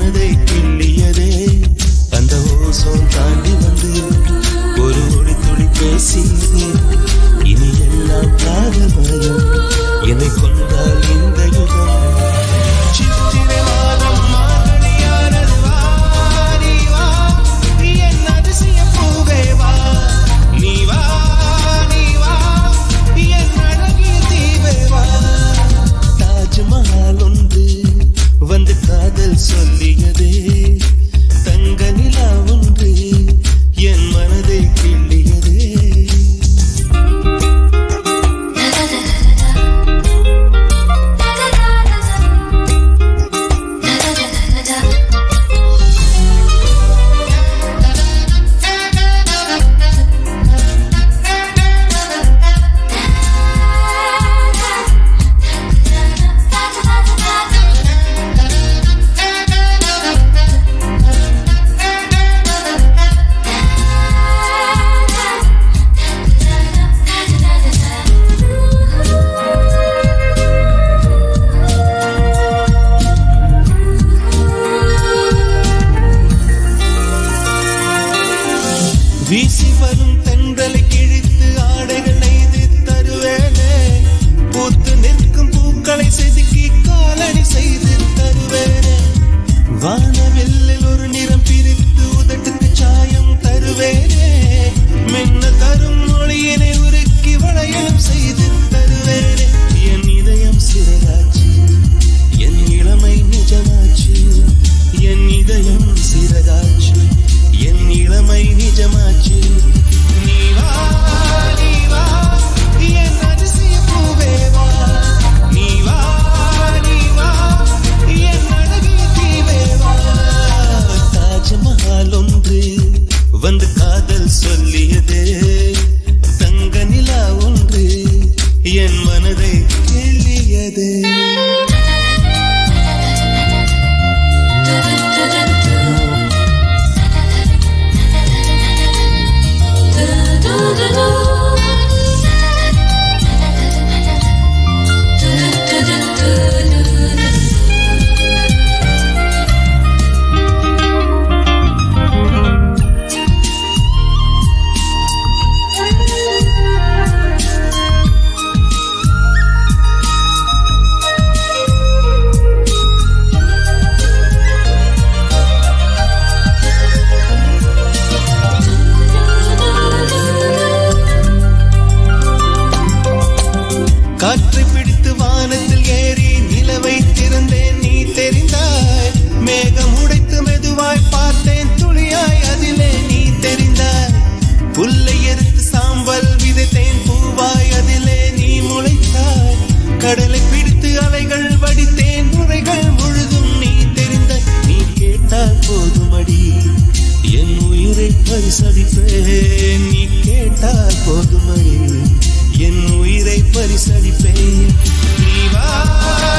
மனதை கிள்ளியதே அந்த ஓசோன் தாண்டி வந்து ஒரு ஒளி துளி பேசியதே இனி எல்லாம் காதல் பயம் என்னை கொண்டால் இந்த யுகம் சித்திரை மாதம் மார்கழியானது வா, நீ வா, என் அதிசய பூவே வா. நீ வா, நீ வா, என் அழகிய தீவே வா. தாஜ்மஹால் ஒன்று வந்து காதல் சொல்லியதே தங்க நிலா ஒன்று என் மனதை கிள்ளியதே வீசி வரும் தென்றலை கிழித்து ஆடைகள் நெய்து தருவேனே பூத்து நிற்கும் பூக்களை செதுக்கி காலடி செய்து தருவேனே வானவெல்லில் ஒரு நிறம் பிரித்து உதட்டுக்கு சாயம் தருவேனே மின்ன தரும் மொழியினை உருக்கி வளையலும் செய்து தருவேனே என் இதயம் சிறகாச்சு என் இளமை நிஜமாச்சு என் இதயம் சிறகாச்சு என் இளமை நிஜமாச்சு நீ வா நீ வா என் அதிசய பூவே வா நீ வா நீ வா என் அழகிய தீவே வா தாஜ்மஹால் ஒன்று வந்து காதல் சொல்லியதே தங்க நிலா ஒன்று என் மனதை கிள்ளியதே காற்றை பிடித்து வானத்தில் ஏறி நிலவை திறந்தேன் நீ தெரிந்தாய் மேகம் உடைத்து மெதுவாய் பார்த்தேன் துளியாய் அதிலே நீ தெரிந்தாய் புல்லை எரித்து சாம்பல் விதைத்தேன் பூவாய் அதிலே நீ முளைத்தாய் கடலை பிடித்து அலைகள் வடித்தேன் நுரைகள் முழுதும் நீ தெரிந்தாய் நீ கேட்டால் போதுமடி என் உயிரை பரிசளிப்பேன் நீ கேட்டால் போதுமடி என் உயிரை பரிசளிப்பேன் நீ வா